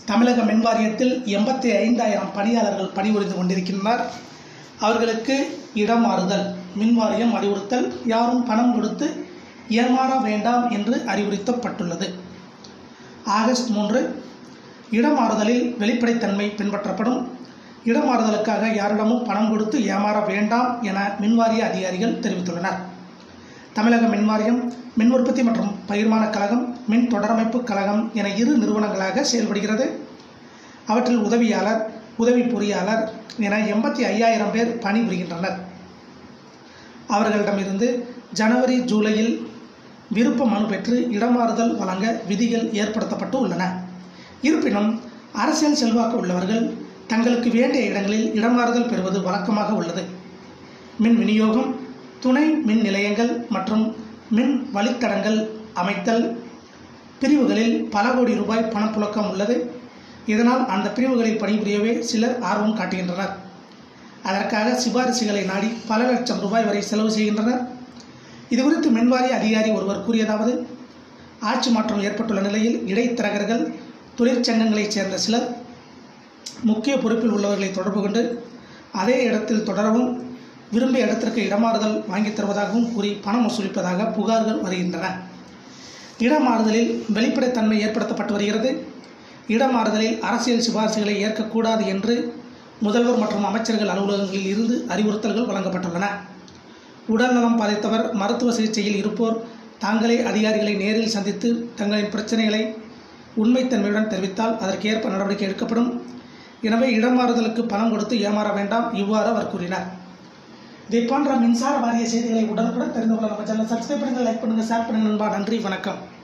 தமிழக மின் வாரியத்தில் எண்பத்தி ஐந்தாயிரம் பணியாளர்கள் பணிபுரிந்து கொண்டிருக்கின்றனர் அவர்களுக்கு இடம் மாறுதல் மின் வாரியம் அறிவுறுத்தல் யாரும் பணம் கொடுத்து ஏமாற வேண்டாம் என்று அறிவுறுத்தப்பட்டுள்ளது ஆகஸ்ட் மூன்று இடமாறுதலில் வெளிப்படைத்தன்மை பின்பற்றப்படும் இடமாறுதலுக்காக யாரிடமும் பணம் கொடுத்து ஏமாற வேண்டாம் என மின்வாரிய அதிகாரிகள் தெரிவித்துள்ளனர் தமிழக மின்வாரியம் மின் உற்பத்தி மற்றும் பகிர்மான கழகம் மின் தொடரமைப்பு கழகம் என இரு நிறுவனங்களாக செயல்படுகிறது அவற்றில் உதவியாளர் உதவி பொறியாளர் என எண்பத்தி ஐயாயிரம் பேர் பணிபுரிகின்றனர் அவர்களிடமிருந்து ஜனவரி ஜூலையில் விருப்ப மனு பெற்று இடமாறுதல் வழங்க விதிகள் ஏற்படுத்தப்பட்டு உள்ளன இருப்பினும் அரசியல் செல்வாக்கு உள்ளவர்கள் தங்களுக்கு வேண்டிய இடங்களில் இடமாறுதல் பெறுவது வழக்கமாக உள்ளது மின் விநியோகம் துணை மின் நிலையங்கள் மற்றும் மின் வழித்தடங்கள் அமைத்தல் பிரிவுகளில் பல கோடி ரூபாய் பணப்புழக்கம் உள்ளது இதனால் அந்த பிரிவுகளில் பணிபுரியவே சிலர் ஆர்வம் காட்டுகின்றனர் அதற்காக சிபாரிசுகளை நாடி பல லட்சம் ரூபாய் வரை செலவு செய்கின்றனர் இதுகுறித்து மின்வாரிய அதிகாரி ஒருவர் கூறியதாவது ஆட்சி மாற்றம் ஏற்பட்டுள்ள நிலையில் இடைத்தரகர்கள் தொழிற்சங்கங்களைச் சேர்ந்த சிலர் முக்கிய பொறுப்பில் உள்ளவர்களை தொடர்பு கொண்டு அதே இடத்தில் தொடரவும் விரும்பிய இடத்திற்கு இடமாறுதல் வாங்கித் தருவதாகவும் கூறி பணம் வசூலிப்பதாக புகார்கள் வருகின்றன இடமாறுதலில் வெளிப்படைத்தன்மை ஏற்படுத்தப்பட்டு வருகிறது இடமாறுதலில் அரசியல் சிபாரிசுகளை ஏற்கக்கூடாது என்று முதல்வர் மற்றும் அமைச்சர்கள் அலுவலகங்களில் இருந்து அறிவுறுத்தல்கள் வழங்கப்பட்டுள்ளன உடல்நலம் பாதித்தவர் மருத்துவ சிகிச்சையில் இருப்போர் தாங்களே அதிகாரிகளை நேரில் சந்தித்து தங்களின் பிரச்சனைகளை உண்மைத்தன்மையுடன் தெரிவித்தால் அதற்கு ஏற்ப நடவடிக்கை எடுக்கப்படும் எனவே இடமாறுதலுக்கு பணம் கொடுத்து ஏமாற வேண்டாம் இவ்வாறு அவர் கூறினார் இதை போன்ற மின்சார வாரிய செய்திகளை உடனுக்குடன் தெரிந்து கொள்ள நம்ம சேனல் சப்ஸ்கிரைப் பண்ணுங்கள் லைக் பண்ணுங்கள் ஷேர் பண்ணுங்கள் நண்பா நன்றி வணக்கம்